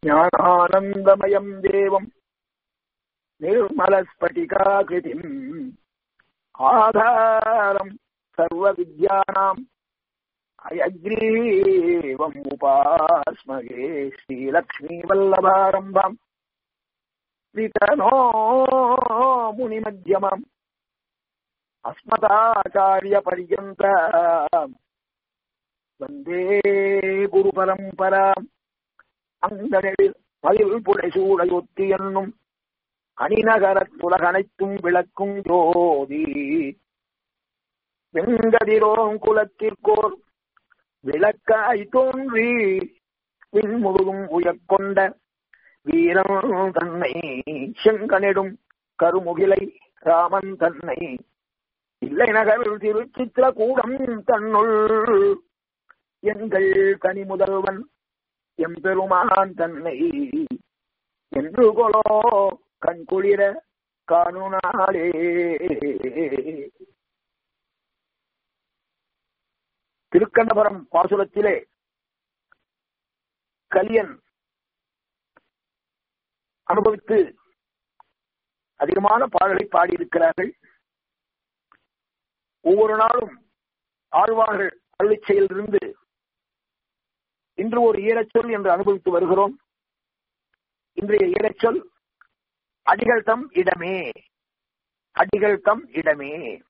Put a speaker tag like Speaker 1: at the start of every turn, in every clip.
Speaker 1: ஞானானந்தமயம் தேவம் निर्मलस्फटिकाकृतिम् आधारम् सर्वविद्यानाम् अयग्रीवम् उपास्महे श्रीलक्ष्मीवल्लभारम्भम् वितनो मुनिमध्यमम् अस्मदाचार्यपर्यन्त वन्दे குருபரம்பராம் அங்கனில் மயில் புடைசூடையொத்தி என்னும் அணிநகரத் உலகனைத்தும் விளக்கும் ஜோதி வெங்கதிரோம் குலத்திற்கோர் விளக்காய் தோன்றி விண்முழுதும் உயர்கொண்ட வீரன் தன்னை செங்கனிடும் கருமுகிலை ராமன் தன்னை இல்லை நகர் திருச்சித்திர கூடம் தன்னுள் எங்கள் கனி முதல்வன் எம்பெருமான் தன்னை என்று கொலோ கண்குளிர காணுனாலே திருக்கண்டபுரம் பாசுரத்திலே கலியன் அனுபவித்து அதிகமான பாடலை பாடியிருக்கிறார்கள் ஒவ்வொரு நாளும் ஆழ்வார்கள் அருளி செயலிருந்து இன்று ஒரு ஈரச்சொல் என்று அனுபவித்து வருகிறோம் இன்றைய ஈரச்சொல் அடிகள் தம் இடமே அடிகள் தம் இடமே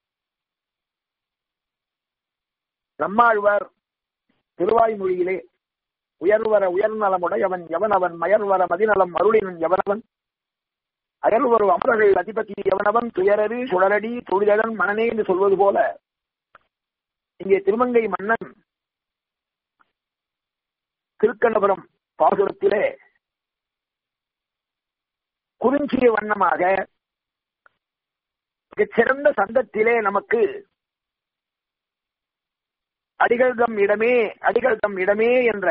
Speaker 1: நம்மாழ்வார் திருவாய்மொழியிலே உயர்வர உயர்நலமுடையவன் எவனவன் மயர்வர மதிநலம் அருளினன் எவனவன் அயல்வரு அமரர்கள் அதிபதி எவனவன் துயரறி சுடரடி தொழிலன் மனநே என்று சொல்வது போல இங்கே திருமங்கை மன்னன் திருக்கண்ணபுரம் பாசுரத்திலே குறிஞ்சிய வண்ணமாக சிறந்த சந்தத்திலே நமக்கு அடிகள் தம் இடமே அடிகள் தம் இடமே என்ற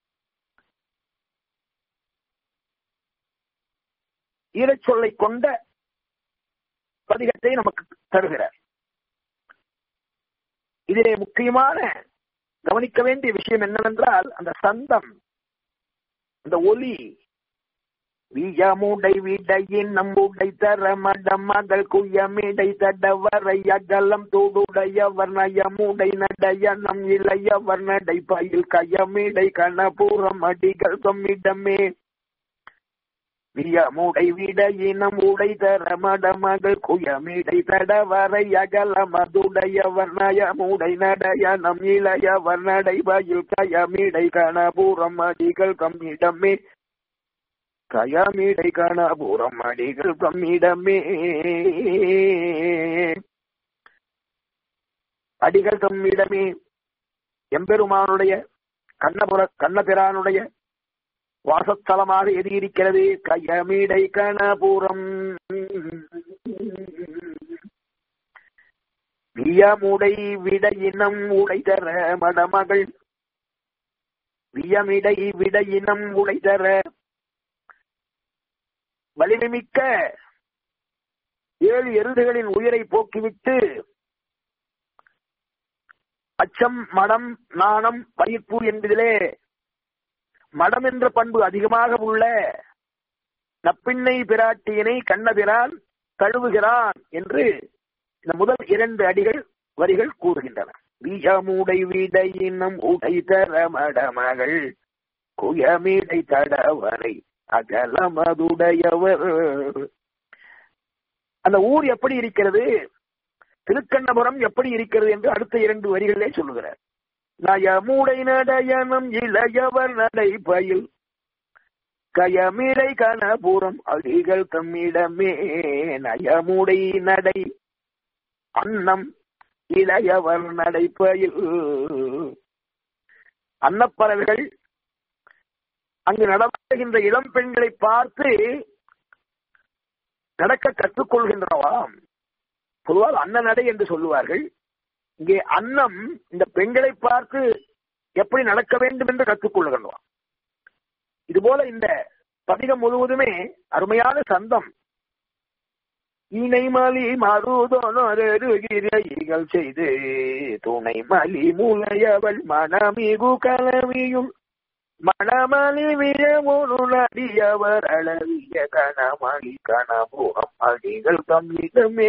Speaker 1: ஈரச்சொல்லை கொண்ட பதிகத்தை நமக்கு தருகிறார் இதிலே முக்கியமான கவனிக்க வேண்டிய விஷயம் என்னவென்றால் அந்த சந்தம் அந்த ஒலி வியமுடை விடையின் நம்முடை தர மடமகள் குயமிடை தடவரை அகலம் தூடுடைய வர்ணயமுடை நடைய நம் இளைய வர்ணடை பயில் கயமிடை கணபூரம் அடிகள் தொம்மிடமே வியமுடை விடையினம் உடை தர மடமகள் குயமிடை தடவரை அகல மதுடைய வர்ணயமுடை நடைய நம் இளைய வர்ணடை பயில் கயமிடை கணபூரம் அடிகள் கம்மிடமே கயமிடை கணபுரம் அடிகள் தம்மிடமே அடிகள் தம்மிடமே எம்பெருமானுடைய கண்ணபுர கண்ணபிரானுடைய வாசஸ்தலமாக எது இருக்கிறது கயமிடை கணபுரம் வியமுடை விடையினம் உடைதர மடமகள் வியமிடை விடையினம் உடைதர வலிமைமிக்க ஏழு எருதுகளின் உயிரை போக்கிவிட்டு அச்சம் மடம் நாணம் பயிர்ப்பு என்பதிலே மடம் என்ற பண்பு அதிகமாக உள்ள நப்பிண்ணை பிராட்டியினை கண்ணபிரான் தழுவுகிறான் என்று இந்த முதல் இரண்டு அடிகள் வரிகள் கூறுகின்றன வீஜமுடை வீடையினம் உடை தர மடமகள் குயமீடை தடவரை அகலமதுடையவர் அந்த ஊர் எப்படி இருக்கிறது திருக்கண்ணபுரம் எப்படி இருக்கிறது என்று அடுத்த இரண்டு வரிகளிலே சொல்லுகிறார் நயமுடை நடையனம் இளையவர் நடை பயில் கயமிடை கணபுரம் அடிகள் தம்மிடமே நயமுடை நடை அன்னம் இளையவர் நடைப்பயில் அன்னப்பறவைகள் அங்கு நடமாடுகின்ற இளம் பெண்களை பார்த்து நடக்க கற்றுக்கொள்கின்றனவாம் பொதுவாக அன்ன நடை என்று சொல்லுவார்கள் இங்கே அன்னம் இந்த பெண்களை பார்த்து எப்படி நடக்க வேண்டும் என்று கற்றுக்கொள்கின்றோம் இதுபோல இந்த பதிகம் முழுவதுமே அருமையான சந்தம் இணை மலி மருதொனருகிரைகள் செய்து துணை மலி மூலையவள் மனமிகு கலவியும் மணமலி விழமுனு நடியவர் அளவிய கணமணி கணபுரம் அடிகள் தம்மிடமே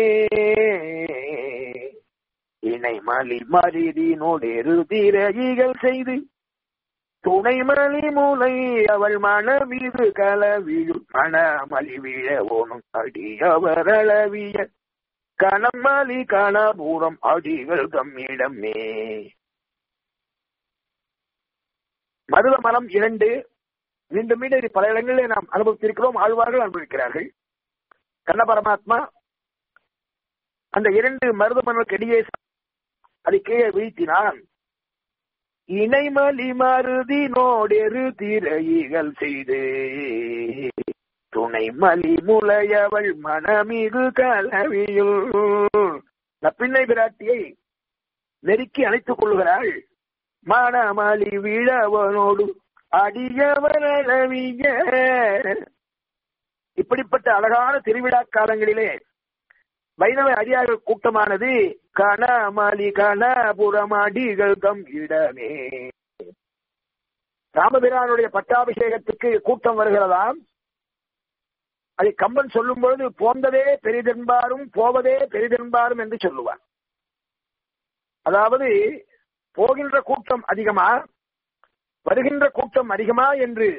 Speaker 1: இணை மலி மருதினோடெரு திரைகள் செய்து துணைமலி மூலை அவள் மனமீது கலவியும் மணமலி விழவோனும் அடியவர் அளவிய கணமலி கணபுரம் அடிகள் தம்மிடமே மருத மரம் இரண்டு மீண்டும் மீண்டும் இது பல இடங்களிலே நாம் அனுபவித்திருக்கிறோம் ஆழ்வார்கள் அனுபவிக்கிறார்கள் கண்ண பரமாத்மா அந்த இரண்டு மருத மரங்களுக்கு இடையே அதை கீழே வீழ்த்தினான் இணைமலி மருதி நோடெரு திரைகள் செய்து துணை மலி முளையவள் மனமிகு கலவியுள் நப்பிண்ணை பிராட்டியை நெருக்கி அணைத்துக் கொள்கிறாள் மணமலி விழவனோடு அடியவரவிய இப்படிப்பட்ட அழகான திருவிழா காலங்களிலே வைணவ அடியார்கள் கூட்டமானது கணமலி கணபுரம் அடிகள் தம் இடமே ராமபிரானுடைய பட்டாபிஷேகத்துக்கு கூட்டம் வருகிறதாம் அதை கம்பன் சொல்லும் பொழுது போந்ததே பெரிதென்பாரும் போவதே பெரிதென்பாரும் என்று சொல்லுவார் அதாவது போகின்ற கூட்டம் அதிகமா வருகின்ற கூட்டம் அதிகமா என்று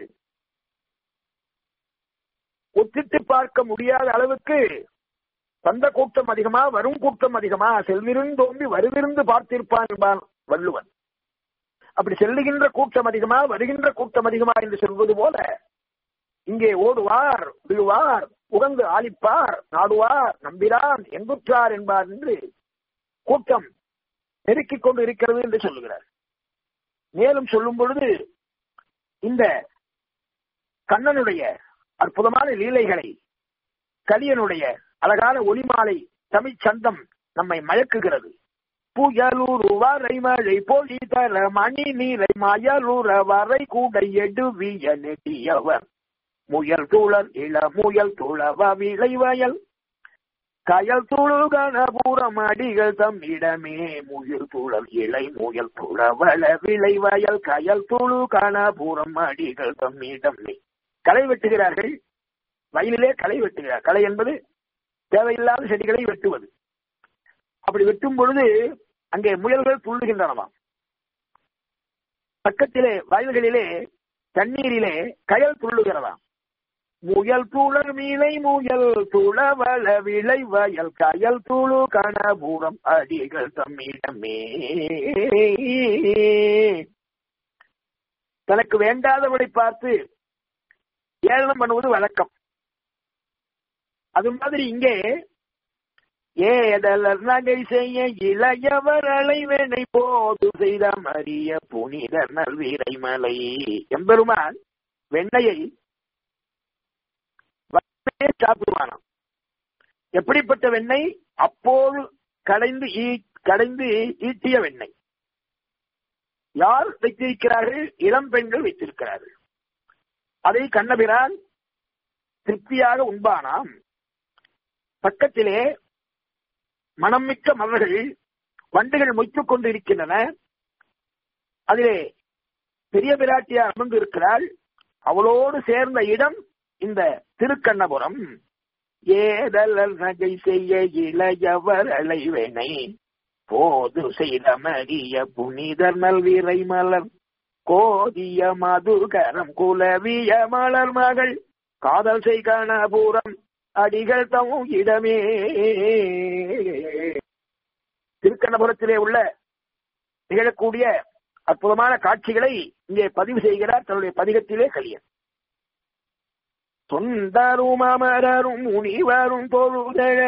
Speaker 1: ஒத்திட்டு பார்க்க முடியாத அளவுக்கு வந்த கூட்டம் அதிகமா வரும் கூட்டம் அதிகமா செல்விருந்தோம்பி வருவிருந்து பார்த்திருப்பான் என்பான் வள்ளுவன் அப்படி செல்லுகின்ற கூட்டம் அதிகமா வருகின்ற கூட்டம் அதிகமா என்று சொல்வது போல இங்கே ஓடுவார் விழுவார் உகந்து ஆலிப்பார் நாடுவார் நம்பிரான் எங்குற்றார் என்பார் என்று கூட்டம் நெருக்கிக் கொண்டு இருக்கிறது என்று சொல்லுகிறார் மேலும் சொல்லும் பொழுது இந்த கண்ணனுடைய அற்புதமான லீலைகளை கலியனுடைய அழகான ஒளிமாலை தமிழ் சந்தம் நம்மை மயக்குகிறது புயலூர் வரை மழை பொழி தர மணி நீரை மயலூர வரை கூட எடுவிய நெடியவர் முயல் துளர் இள முயல் துளவ விளைவயல் கயல் துளு கணபுரம் அடிகள் தம் இடமே முயல் துளல் இலை முயல் துளவள விளைவயல் கயல் துளு கணபுரம் அடிகள் தம் இடமே களை வெட்டுகிறார்கள் வயலிலே களை வெட்டுகிறார் களை என்பது தேவையில்லாத செடிகளை வெட்டுவது அப்படி வெட்டும் பொழுது அங்கே முயல்கள் துள்ளுகின்றனவாம் பக்கத்திலே வயல்களிலே தண்ணீரிலே கயல் துள்ளுகிறதாம் முயல் துளர் மீனை முயல் துளவள விளை வயல் கயல் துளு கணபுரம் அடிகள் தம்மிடமே தனக்கு வேண்டாதவளை பார்த்து ஏளனம் பண்ணுவது வழக்கம் அது மாதிரி இங்கே ஏதலர் நகை செய்ய இளையவர் அலைவேனை போது செய்த மரிய புனித நல்வீரை மலை எம்பெருமான் வெண்ணையை சாப்பிடுவானாம் எப்படிப்பட்ட வெண்ணெய் அப்போது கடைந்து கடைந்து ஈட்டிய வெண்ணெய் யார் வைத்திருக்கிறார்கள் இளம் பெண்கள் வைத்திருக்கிறார்கள் அதை கண்ணபிரான் திருப்தியாக உண்பானாம் பக்கத்திலே மனம் மிக்க மலர்கள் வண்டுகள் மொய்த்துக் கொண்டு இருக்கின்றன அதிலே பெரிய பிராட்டியார் அமர்ந்து இருக்கிறாள் அவளோடு சேர்ந்த இடம் இந்த திருக்கண்ணபுரம் ஏதல் நகை செய்ய இளையவர் அலைவேனை போது செய்த மரிய புனிதர் நல்விரை மலர் கோதிய மதுகரம் குலவிய மலர் மகள் காதல் செய் கணபுரம் அடிகள் தம் இடமே திருக்கண்ணபுரத்திலே உள்ள நிகழக்கூடிய அற்புதமான காட்சிகளை இங்கே பதிவு செய்கிறார் தன்னுடைய பதிகத்திலே கலியன் தொண்டரும் அமரரும் முனிவரும் பொழுதழ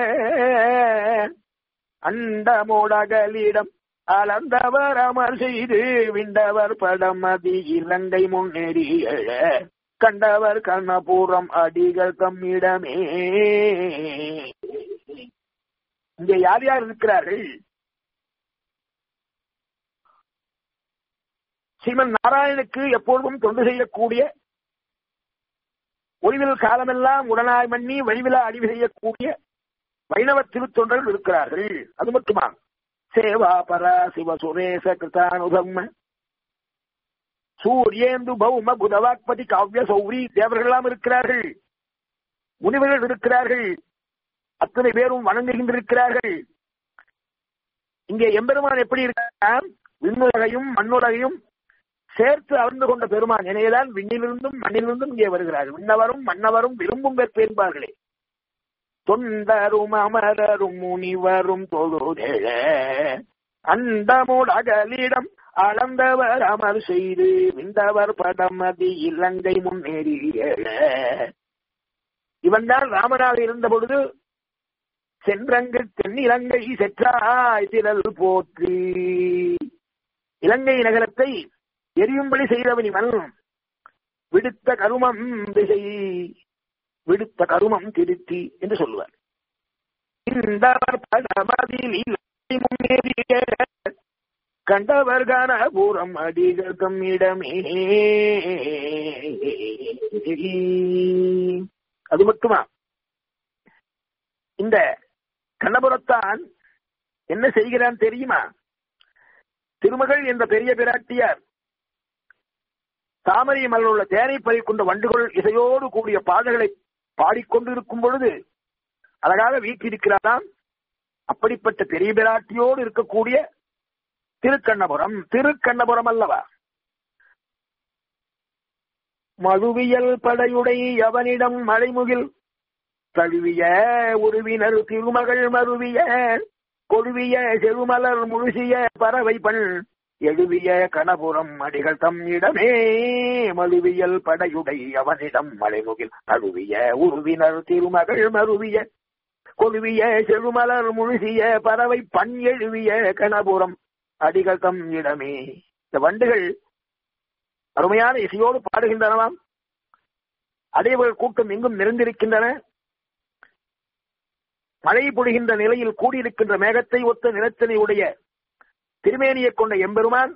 Speaker 1: அண்டமோடகலிடம் அளந்தவர் அமர் செய்து விண்டவர் படம் அதி இலங்கை முன்னேறி எழ கண்டவர் கண்ணபுரம் அடிகள் தம்மிடமே இங்கே யார் யார் இருக்கிறார்கள் ஸ்ரீமன் நாராயணுக்கு எப்பொழுதும் தொண்டு செய்யக்கூடிய ஒளிவில் காலமெல்லாம் உடனாய் மண்ணி வழிவிலா அடிவு செய்யக்கூடிய வைணவ திருத்தொண்டர்கள் இருக்கிறார்கள் அது மட்டுமா சேவா பரா சிவ சுரேச கிருதானுதம்ம சூரியேந்து பௌம புதவாக்பதி காவ்ய சௌரி தேவர்களெல்லாம் இருக்கிறார்கள் முனிவர்கள் இருக்கிறார்கள் அத்தனை பேரும் வணங்குகின்றிருக்கிறார்கள் இங்கே எம்பெருமான் எப்படி இருக்கிறார் விண்ணுலகையும் மண்ணுலகையும் சேர்த்து அறந்து கொண்ட பெருமான் எனவேதான் விண்ணிலிருந்தும் மண்ணிலிருந்தும் இங்கே வருகிறார்கள் விண்ணவரும் மன்னவரும் விரும்பும் பெற்பார்களே தொண்டரும் அமரரும் முனிவரும் தொழுதெழ அண்டமுடகலிடம் அளந்தவர் அமர் செய்து விண்டவர் படமதி இலங்கை முன்னேறிய இவன்தான் ராமனாக இருந்த பொழுது சென்றங்கு தென்னிலங்கை செற்றாய் திரள் போற்றி இலங்கை நகரத்தை எரியும்படி செய்தவன் இவன் விடுத்த கருமம் திசை விடுத்த கருமம் திருத்தி என்று சொல்லுவார் இந்தவர் படமதில் இலங்கை முன்னேறிய கண்டவர் கனபுரம் அடிகள் தம்மிடமே அது மட்டுமா இந்த கண்ணபுரத்தான் என்ன செய்கிறான் தெரியுமா திருமகள் என்ற பெரிய பிராட்டியார் தாமரை மலர் உள்ள தேனை பறிக்கொண்ட வண்டுகள் இசையோடு கூடிய பாடல்களை பாடிக்கொண்டிருக்கும் பொழுது அழகாக வீட்டிருக்கிறாராம் அப்படிப்பட்ட பெரிய பிராட்டியோடு இருக்கக்கூடிய திருக்கண்ணபுரம் திருக்கண்ணபுரம் அல்லவா மழுவியல் படையுடை அவனிடம் மழைமுகில் தழுவிய உருவினர் திருமகள் மருவிய கொழுவிய செருமலர் முழுசிய பறவை பண் எழுவிய கணபுரம் அடிகள் தம் இடமே மழுவியல் படையுடை அவனிடம் மலைமுகில் தழுவிய உருவினர் திருமகள் மருவிய கொழுவிய செருமலர் முழுசிய பறவை பண் எழுவிய கணபுரம் அடிகள் தம் இடமே இந்த வண்டுகள் அருமையான இசையோடு பாடுகின்றனவாம் அடையவர்கள் கூட்டம் எங்கும் நிறைந்திருக்கின்றன மழை பொழிகின்ற நிலையில் கூடியிருக்கின்ற மேகத்தை ஒத்த நிலத்தினை உடைய திருமேனியை கொண்ட எம்பெருமான்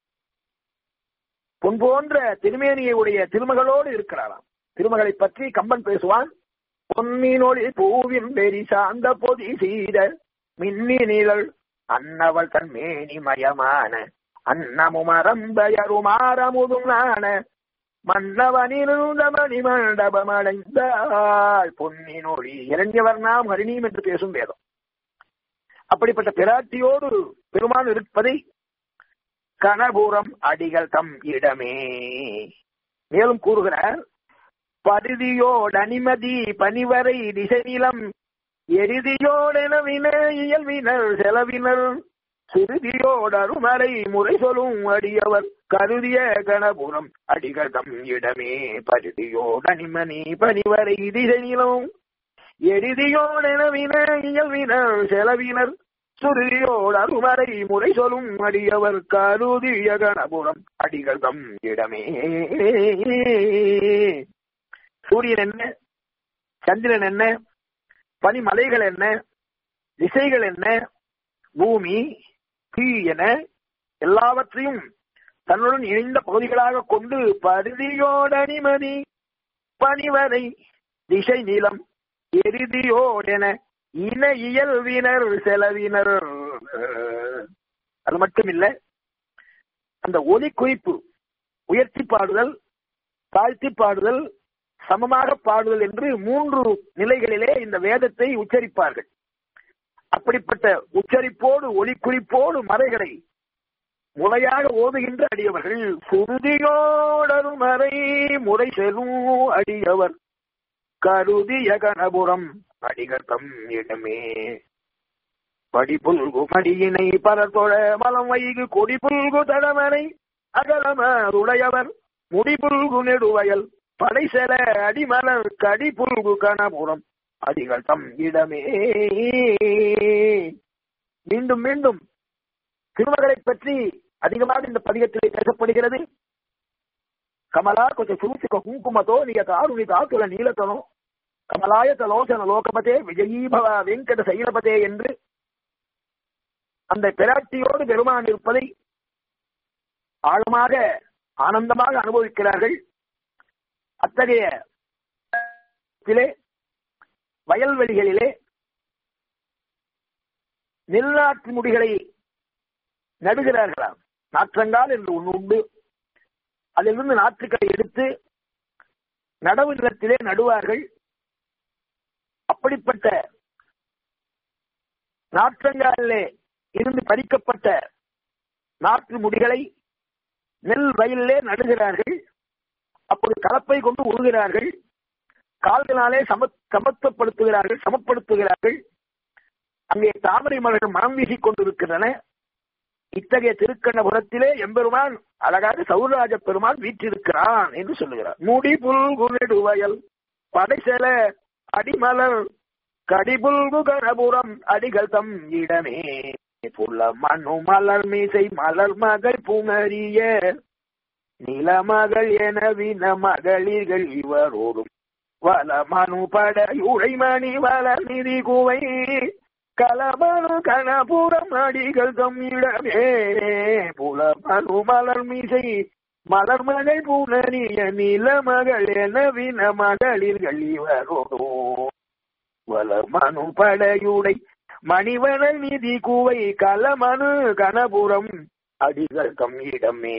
Speaker 1: பொன் போன்ற திருமேனியை உடைய திருமகளோடு இருக்கிறாராம் திருமகளை பற்றி கம்பன் பேசுவான் பொன்னினொளி பூவின் பெரி சார்ந்த பொதி சீத மின்னி நிழல் அன்னவள் தன் மேனி மயமான அன்னமும் அறம்பயருமாறமுதும் நான மன்னவனிருந்த மணி மண்டபம் அடைந்தாள் பொன்னினொளி இரண்யவர்ணாம் ஹரிணீம் என்று பேசும் வேதம் அப்படிப்பட்ட பிராட்டியோடு பெருமான் இருப்பதை கனபுரம் அடிகள் தம் இடமே மேலும் கூறுகிறார் பருதியோடு அனிமதி பனிவரை திசைநிலம் எரிதியோடெனவின இயல்வினர் செலவினர் சுருதியோடு அருமறை முறை சொல்லும் அடியவர் கருதிய கணபுரம் அடிகள் தம் இடமே பருதியோடு அனிமணி பனிவரை திசைநிலம் எரிதியோடெனவின இயல்வினர் செலவினர் சுருதியோடு அருமறை முறை சொல்லும் அடியவர் கருதிய கணபுரம் அடிகள் தம் இடமே சூரியன் என்ன சந்திரன் என்ன பனிமலைகள் என்ன திசைகள் என்ன பூமி தீ என எல்லாவற்றையும் தன்னுடன் இணைந்த பகுதிகளாக கொண்டு பருதியோடனிமதி பனிவரை திசை நீளம் எரிதியோடென இன இயல்வினர் செலவினர் அது மட்டுமில்ல அந்த ஒலி குறிப்பு உயர்த்தி பாடுதல் தாழ்த்தி பாடுதல் சமமாக பாடுதல் என்று மூன்று நிலைகளிலே இந்த வேதத்தை உச்சரிப்பார்கள் அப்படிப்பட்ட உச்சரிப்போடு ஒலி குறிப்போடு மறைகளை முறையாக ஓதுகின்ற அடியவர்கள் சுருதியோடரும் மறை முறை செல்லும் அடியவர் கருதிய கணபுரம் அடிகர்த்தம் இடமே படிப்புல்கு மடியினை பரத்தொழ மலம் வைகு கொடிப்புல்கு தடமனை அகலமருடையவர் முடிப்புல்கு நெடுவயல் படைசெல அடிமலர் கடிப்புல்கு கணபுரம் அடிகள் தம் இடமே மீண்டும் மீண்டும் திருமகளை பற்றி அதிகமாக இந்த பதிகத்திலே பேசப்படுகிறது கமலா கொஞ்சம் சூசிக குங்குமத்தோ நீக தாருணி தாத்துல நீலத்தனோ கமலாய தலோசன லோகபதே விஜயீபவ வெங்கட சைலபதே என்று அந்த பிராட்டியோடு பெருமான் இருப்பதை ஆழமாக ஆனந்தமாக அனுபவிக்கிறார்கள் அத்தகைய வயல்வெளிகளிலே நெல்நாட்டு முடிகளை நடுகிறார்களாம் நாற்றங்கால் என்று ஒன்று உண்டு அதிலிருந்து நாற்றுக்களை எடுத்து நடவு நிலத்திலே நடுவார்கள் அப்படிப்பட்ட நாற்றங்காலிலே இருந்து பறிக்கப்பட்ட நாற்று முடிகளை நெல் வயலிலே நடுகிறார்கள் அப்போது கலப்பை கொண்டு உழுகிறார்கள் கால்களாலே சம சமத்துவப்படுத்துகிறார்கள் சமப்படுத்துகிறார்கள் அங்கே தாமரை மலர்கள் மனம் வீசிக் கொண்டிருக்கின்றன இத்தகைய திருக்கண்ணபுரத்திலே எம்பெருமான் அழகாக சௌராஜ பெருமான் வீற்றிருக்கிறான் என்று சொல்லுகிறார் முடி புல் வயல் படைசெல அடிமலர் கடிபுல்கு கரபுரம் அடிகள் தம் இடமே புல்ல மண்ணு மலர் மீசை மலர் மகள் புணரிய நிலமகள் என வின மகளிர்கள் இவரோடும் வல மனு பட உழைமணி வளர் நிதி குவை கலமனு கணபுரம் அடிகள் தம் இடமே புல மனு மலர் மீசை மலர் மகள் புனரிய நிலமகள் என வின மகளிர்கள் இவரோடும் வளர் மனு படையுடை மணிவனல் நிதி கூவை கலமனு கணபுரம் அடிகள் கம்மிடமே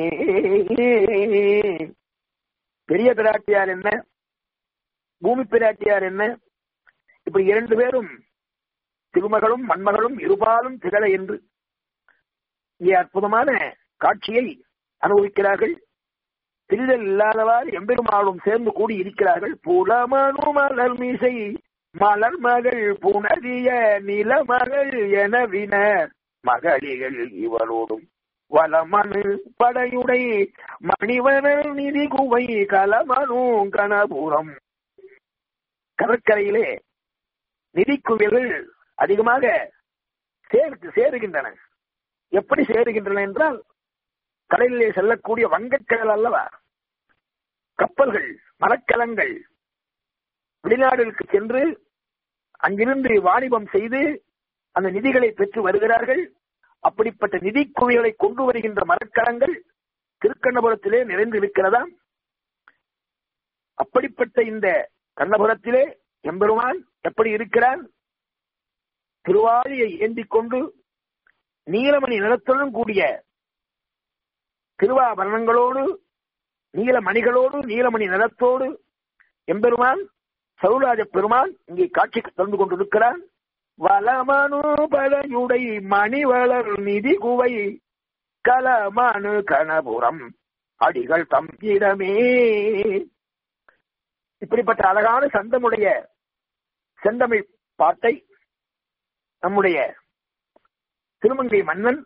Speaker 1: பெரிய பிராட்டியார் என்ன பூமி பிராட்டியார் என்ன இப்படி இரண்டு பேரும் திருமகளும் மண்மகளும் இருபாலும் திகழ என்று இங்கே அற்புதமான காட்சியை அனுபவிக்கிறார்கள் திரிதல் இல்லாதவாறு எம்பெருமாளும் சேர்ந்து கூடி இருக்கிறார்கள் புலமனு மலர் மீசை மலர் மகள் புனரிய நிலமகள் எனவின மகளிகள் இவளோடும் வளமனு படையுடை மணிவனல் நிதி குவை கலமனு கணபுரம் கடற்கரையிலே நிதிக்குவியல்கள் அதிகமாக சேர்த்து சேருகின்றன எப்படி சேருகின்றன என்றால் கடலிலே செல்லக்கூடிய வங்கக்கடல் அல்லவா கப்பல்கள் மரக்கலங்கள் வெளிநாடுகளுக்கு சென்று அங்கிருந்து வாணிபம் செய்து அந்த நிதிகளை பெற்று வருகிறார்கள் அப்படிப்பட்ட நிதி குவிகளை கொண்டு வருகின்ற மரக்கலங்கள் திருக்கண்ணபுரத்திலே நிறைந்து இருக்கிறதாம் அப்படிப்பட்ட இந்த கண்ணபுரத்திலே எம்பெருமான் எப்படி இருக்கிறான் திருவாரியை ஏந்திக் கொண்டு நீலமணி நிலத்துடன் கூடிய திருவாபரணங்களோடு நீலமணிகளோடு நீலமணி நிலத்தோடு எம்பெருமான் சௌராஜ பெருமான் இங்கே காட்சிக்கு தந்து கொண்டிருக்கிறான் வளமனு படையுடை மணிவளர் நிதி குவை கலமனு கணபுரம் அடிகள் தம் இடமே இப்படிப்பட்ட அழகான சந்தமுடைய செந்தமிழ் பாட்டை நம்முடைய திருமங்கை மன்னன்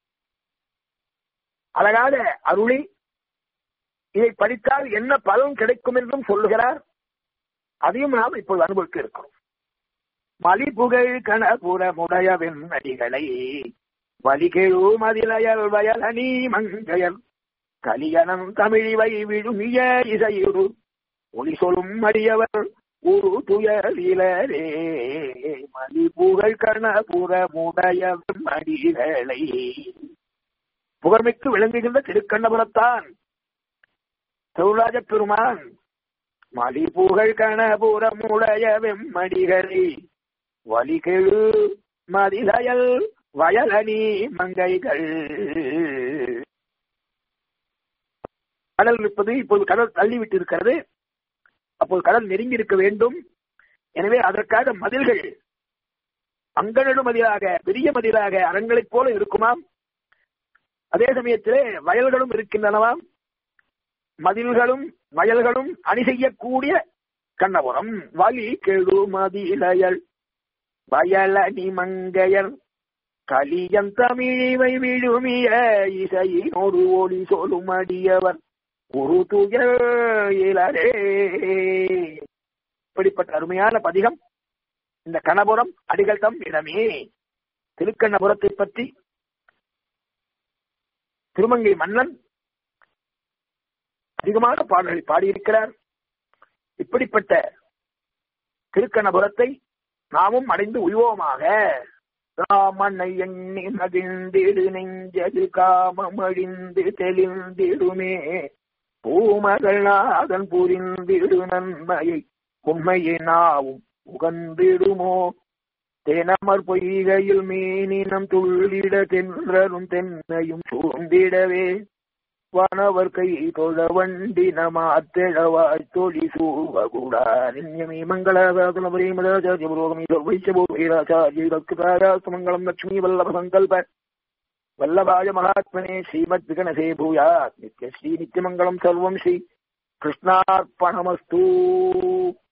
Speaker 1: அழகாக அருளி இதை படித்தால் என்ன பலன் கிடைக்கும் என்றும் சொல்லுகிறார் அதையும் நாம் இப்போது அனுபவிக்க இருக்கிறோம் மலிபுகழ் கணபுரமுடைய வெண்ணடிகளை வலிகெழு மதிலயல் வயலனி மங்கையல் கலியனம் தமிழிவை விழுமிய இசையுரு ஒளி சொல்லும் அடியவர் ஒரு துயரிலரே மலிபுகழ் கணபுரமுடைய வெம்மடிகளை புகழ்மிக்கு விளங்குகின்ற திருக்கண்ணபுரத்தான் சௌராஜ பெருமான் மலிபுகழ் கணபுரமுடைய வெம்மடிகளை வலிகெழு மதிலயல் வயலனி மங்கைகள் கடல் இருப்பது இப்போது கடல் தள்ளிவிட்டு இருக்கிறது அப்போது கடல் நெருங்கி இருக்க வேண்டும் எனவே அதற்காக மதில்கள் அங்கனடு மதிலாக பெரிய மதிலாக அரண்களைப் போல இருக்குமாம் அதே சமயத்திலே வயல்களும் இருக்கின்றனவாம் மதில்களும் வயல்களும் அணி செய்யக்கூடிய கண்ணபுரம் வலி கெழு மதிலயல் வயலணி மங்கையர் கலியன் தமிழிவை விழுமிய இசையினோடு ஒளி சொல்லும் அடியவர் ஒரு துயரே இப்படிப்பட்ட அருமையான பதிகம் இந்த கணபுரம் அடிகள் தம் இடமே திருக்கண்ணபுரத்தை பற்றி திருமங்கை மன்னன் அதிகமான பாடல்களை பாடியிருக்கிறார் இப்படிப்பட்ட திருக்கண்ணபுரத்தை நாமும் அடைந்து உய்வோமாக ராமனை எண்ணி மகிழ்ந்திடு நெஞ்சது காமம் அழிந்து தெளிந்திடுமே பூமகள் நாதன் புரிந்திடு நன்மையை உண்மையை நாவும் உகந்திடுமோ தெனமர் பொய்கையில் மீனினம் துள்ளிட தென்றலும் தென்னையும் சூழ்ந்திடவே வானவர் கை தொழ வண்டி நமாத்தெழவாய் தொழி சூவகுடா நின்யமே மங்களாச்சாரியபுரோகமீராச்சாரியமங்கலம் லட்சுமி வல்லப சங்கல்ப வல்லபாய மகாத்மனே ஸ்ரீமத் விகனசே பூயாத் நித்ய ஸ்ரீ நித்யமங்கலம் சர்வம் ஸ்ரீ கிருஷ்ணார்ப்பணமஸ்தூ